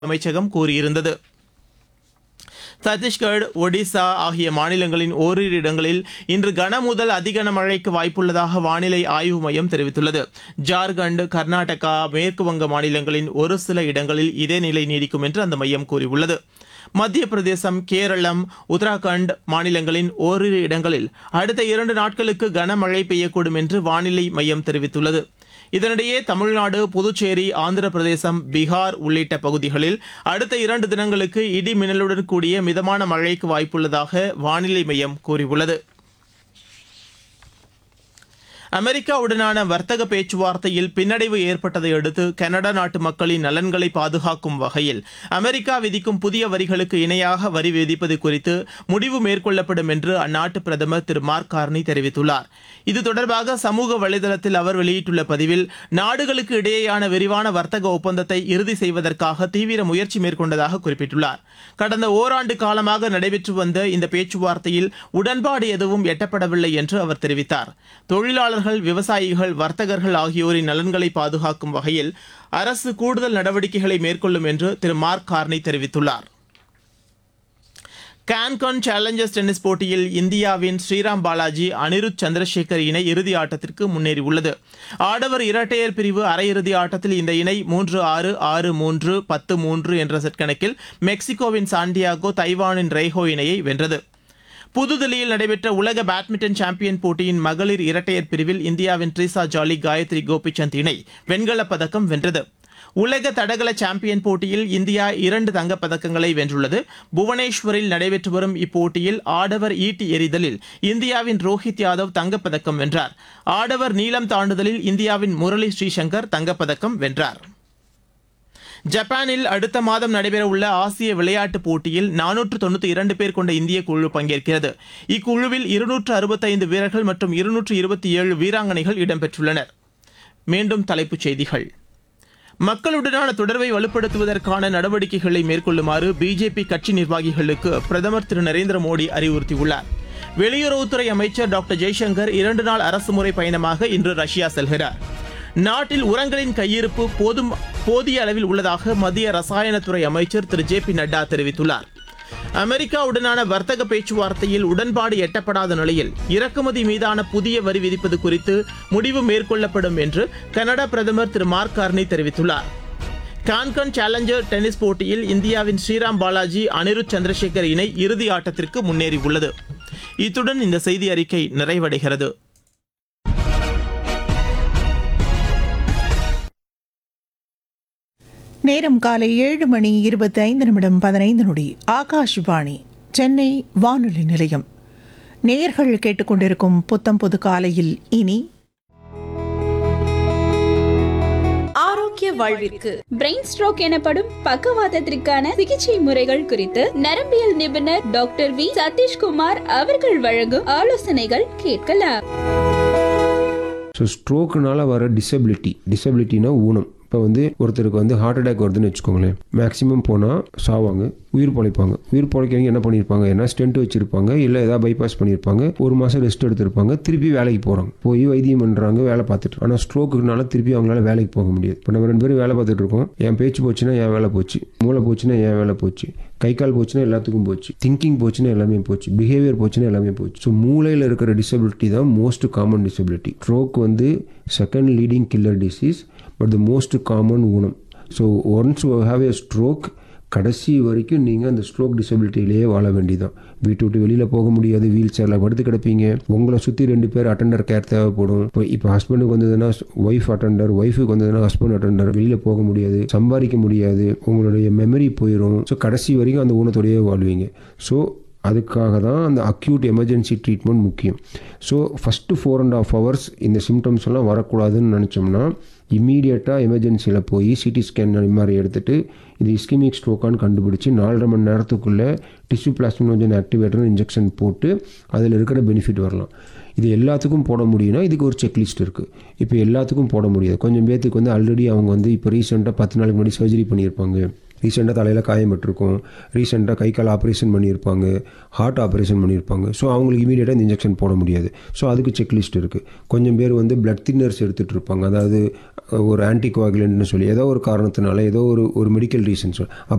அமைச்சகம் கூறியிருந்தது சத்தீஸ்கர் ஒடிசா ஆகிய மாநிலங்களின் ஓரிரு இடங்களில் இன்று கன முதல் அதி கனமழைக்கு வாய்ப்புள்ளதாக வானிலை ஆய்வு மையம் தெரிவித்துள்ளது ஜார்க்கண்ட் கர்நாடகா மேற்கு வங்க மாநிலங்களின் ஒரு சில இடங்களில் இதே நிலை நீடிக்கும் என்று அந்த மையம் கூறியுள்ளது மத்திய பிரதேசம் கேரளம் உத்தராகண்ட் மாநிலங்களின் ஓரிரு இடங்களில் அடுத்த இரண்டு நாட்களுக்கு கனமழை பெய்யக்கூடும் என்று வானிலை மையம் தெரிவித்துள்ளது இதனிடையே தமிழ்நாடு புதுச்சேரி ஆந்திர பிரதேசம் பீகார் உள்ளிட்ட பகுதிகளில் அடுத்த இரண்டு தினங்களுக்கு இடி மின்னலுடன் கூடிய மிதமான மழைக்கு வாய்ப்புள்ளதாக வானிலை மையம் கூறியுள்ளது அமெரிக்காவுடனான வர்த்தக பேச்சுவார்த்தையில் பின்னடைவு ஏற்பட்டதை அடுத்து கனடா நாட்டு மக்களின் நலன்களை பாதுகாக்கும் வகையில் அமெரிக்கா விதிக்கும் புதிய வரிகளுக்கு இணையாக வரி விதிப்பது குறித்து முடிவு மேற்கொள்ளப்படும் என்று அந்நாட்டு பிரதமர் திரு மார்க் கார்னி தெரிவித்துள்ளார் இது தொடர்பாக சமூக வலைதளத்தில் அவர் வெளியிட்டுள்ள பதிவில் நாடுகளுக்கு இடையேயான விரிவான வர்த்தக ஒப்பந்தத்தை இறுதி செய்வதற்காக தீவிர முயற்சி மேற்கொண்டதாக குறிப்பிட்டுள்ளார் கடந்த ஓராண்டு காலமாக நடைபெற்று வந்த இந்த பேச்சுவார்த்தையில் உடன்பாடு எதுவும் எட்டப்படவில்லை என்று அவர் தெரிவித்தார் தொழிலாளர்கள் விவசாயிகள் வர்த்தகர்கள் ஆகியோரின் நலன்களை பாதுகாக்கும் வகையில் அரசு கூடுதல் நடவடிக்கைகளை மேற்கொள்ளும் என்று திரு மார்க் கார்னி தெரிவித்துள்ளார் கான்கான் சேலஞ்சர்ஸ் டென்னிஸ் போட்டியில் இந்தியாவின் ஸ்ரீராம் பாலாஜி அனிருத் சந்திரசேகர் இணை இறுதி ஆட்டத்திற்கு முன்னேறியுள்ளது ஆடவர் இரட்டையர் பிரிவு அரையிறுதி ஆட்டத்தில் இந்த இணை மூன்று ஆறு ஆறு மூன்று பத்து மூன்று என்ற செட் கணக்கில் மெக்சிகோவின் சாண்டியாகோ தைவானின் ரெய்ஹோ இணையை வென்றது புதுதில்லியில் நடைபெற்ற உலக பேட்மிண்டன் சாம்பியன் போட்டியின் மகளிர் இரட்டையர் பிரிவில் இந்தியாவின் ட்ரீசா ஜாலி காயத்ரி கோபிச்சந்த் இணை வெண்கலப் பதக்கம் வென்றது உலக தடகள சாம்பியன் போட்டியில் இந்தியா இரண்டு தங்கப் பதக்கங்களை வென்றுள்ளது புவனேஸ்வரில் நடைபெற்று வரும் இப்போட்டியில் ஆடவர் ஈட்டி எறிதலில் இந்தியாவின் ரோஹித் யாதவ் தங்கப் பதக்கம் வென்றார் ஆடவர் நீளம் தாண்டுதலில் இந்தியாவின் முரளி ஸ்ரீசங்கர் தங்கப் வென்றார் ஜப்பானில் அடுத்த மாதம் நடைபெறவுள்ள ஆசிய விளையாட்டுப் போட்டியில் நானூற்று தொண்ணூற்றி இரண்டு பேர் கொண்ட இந்திய குழு பங்கேற்கிறது இக்குழுவில் இருநூற்று அறுபத்தைந்து வீரர்கள் மற்றும் இருநூற்று இருபத்தி ஏழு வீராங்கனைகள் இடம்பெற்றுள்ளனர் மீண்டும் தலைப்புச் செய்திகள் மக்களுடனான தொடர்பை வலுப்படுத்துவதற்கான நடவடிக்கைகளை மேற்கொள்ளுமாறு பிஜேபி கட்சி நிர்வாகிகளுக்கு பிரதமர் திரு நரேந்திர மோடி அறிவுறுத்தியுள்ளார் வெளியுறவுத்துறை அமைச்சர் டாக்டர் ஜெய்சங்கர் இரண்டு நாள் அரசுமுறை பயணமாக இன்று ரஷ்யா செல்கிறார் நாட்டில் உரங்களின் கையிருப்பு போதும் போதிய அளவில் உள்ளதாக மத்திய ரசாயனத்துறை அமைச்சர் திரு ஜே பி நட்டா தெரிவித்துள்ளார் அமெரிக்காவுடனான வர்த்தக பேச்சுவார்த்தையில் உடன்பாடு எட்டப்படாத நிலையில் இறக்குமதி மீதான புதிய வரி விதிப்பது குறித்து முடிவு மேற்கொள்ளப்படும் என்று கனடா பிரதமர் திரு மார்க் கார்னி தெரிவித்துள்ளார் கான்கன் சேலஞ்சர் டென்னிஸ் போட்டியில் இந்தியாவின் ஸ்ரீராம் பாலாஜி அனிருத் சந்திரசேகர் இணை இறுதி ஆட்டத்திற்கு முன்னேறியுள்ளது இத்துடன் இந்த செய்தி அறிக்கை நிறைவடைகிறது நேரம் காலை ஏழு மணி இருபத்தி ஐந்து நிமிடம் பதினைந்து நொடி ஆகாஷ்வாணி சென்னை வானொலி நிலையம் நேயர்கள் கேட்டுக்கொண்டிருக்கும் புத்தம் புது காலையில் இனி ஆரோக்கிய வாழ்விற்கு பிரெயின் ஸ்ட்ரோக் எனப்படும் பக்கவாதத்திற்கான சிகிச்சை முறைகள் குறித்து நரம்பியல் நிபுணர் டாக்டர் வி சதீஷ்குமார் அவர்கள் வழங்கும் ஆலோசனைகள் கேட்கலாம் ஸோ ஸ்ட்ரோக்குனால வர டிசபிலிட்டி டிசபிலிட்டினா ஊனம் இப்போ வந்து ஒருத்தருக்கு வந்து ஹார்ட் அட்டாக் வருதுன்னு வச்சுக்கோங்களேன் மேக்ஸிமம் போனால் சாவாங்க உயிர் பொழைப்பாங்க உயிர் பொழைக்கிறவங்க என்ன பண்ணியிருப்பாங்க என்ன ஸ்டென்ட் வச்சிருப்பாங்க இல்லை ஏதாவது பைபாஸ் பண்ணியிருப்பாங்க ஒரு மாதம் ரெஸ்ட் எடுத்திருப்பாங்க திருப்பி வேலைக்கு போகிறாங்க போய் வைத்தியம் பண்ணுறாங்க வேலை பார்த்துட்டு ஆனால் ஸ்ட்ரோக்குனால திருப்பி அவங்களால வேலைக்கு போக முடியாது இப்போ நம்ம ரெண்டு பேரும் வேலை பார்த்துட்டு இருக்கோம் என் பேச்சு போச்சுன்னா என் வேலை போச்சு மூளை போச்சுன்னா என் வேலை போச்சு கை கால் போச்சுன்னா எல்லாத்துக்கும் போச்சு திங்கிங் போச்சுன்னா எல்லாமே போச்சு பிஹேவியர் போச்சுன்னா எல்லாமே போச்சு ஸோ மூளையில் இருக்கிற டிசபிலிட்டி தான் மோஸ்ட் காமன் டிசபிலிட்டி ஸ்ட்ரோக் வந்து second leading killer disease but the most common ஊனம் so once have a stroke கடைசி வரைக்கும் நீங்கள் அந்த ஸ்ட்ரோக் டிசபிலிட்டிலேயே வாழ வேண்டியதான் வீட்டு விட்டு வெளியில் போக முடியாது வீல் சேரில் படுத்து கிடப்பீங்க உங்களை சுற்றி ரெண்டு பேர் அட்டெண்டர் கேர் தேவைப்படும் இப்போ இப்போ ஹஸ்பண்டுக்கு வந்ததுன்னா ஒய்ஃப் அட்டெண்டர் ஒய்ஃபுக்கு வந்ததுன்னா ஹஸ்பண்ட் அட்டெண்டர் வெளியில் போக முடியாது சம்பாதிக்க முடியாது உங்களுடைய மெமரி போயிடும் ஸோ கடைசி வரைக்கும் அந்த ஊனத்தோடையே வாழ்வீங்க ஸோ அதுக்காக தான் அந்த அக்யூட் எமர்ஜென்சி ட்ரீட்மெண்ட் முக்கியம் so first four and half hours இந்த சிம்டம்ஸ் எல்லாம் வரக்கூடாதுன்னு நினச்சோம்னா இம்மீடியட்டாக எமர்ஜென்சியில் போய் சிடி ஸ்கேன் அந்த மாதிரி எடுத்துகிட்டு இது இஸ்கிமிக் ஸ்ட்ரோக்கான்னு கண்டுபிடிச்சி நாலரை மணி நேரத்துக்குள்ளே டிஷ்யூ பிளாஸ்மினோஜன் ஆக்டிவேட்டர் இன்ஜெக்ஷன் போட்டு அதில் இருக்கிற பெனிஃபிட் வரலாம் இது எல்லாத்துக்கும் போட முடியும்னா இதுக்கு ஒரு செக்லிஸ்ட் இருக்குது இப்போ எல்லாத்துக்கும் போட முடியாது கொஞ்சம் பேர்த்துக்கு வந்து ஆல்ரெடி அவங்க வந்து இப்போ ரீசெண்டாக பத்து நாளைக்கு முன்னாடி சர்ஜரி பண்ணியிருப்பாங்க ரீசெண்டாக தலையில் காயம் பட்டிருக்கும் ரீசெண்டாக கை கால் ஆப்ரேஷன் பண்ணியிருப்பாங்க ஹார்ட் ஆப்ரேஷன் பண்ணியிருப்பாங்க ஸோ அவங்களுக்கு இமீடியட்டாக இந்த இன்ஜெக்ஷன் போட முடியாது ஸோ அதுக்கு செக்லிஸ்ட் இருக்குது கொஞ்சம் பேர் வந்து பிளட் தின்னர்ஸ் எடுத்துகிட்டு இருப்பாங்க அதாவது ஒரு ஆன்டிகோஆகுலன்ட்னு சொல்லி ஏதோ ஒரு காரணத்தினால ஏதோ ஒரு ஒரு மெடிக்கல் ரீசன்ஸ்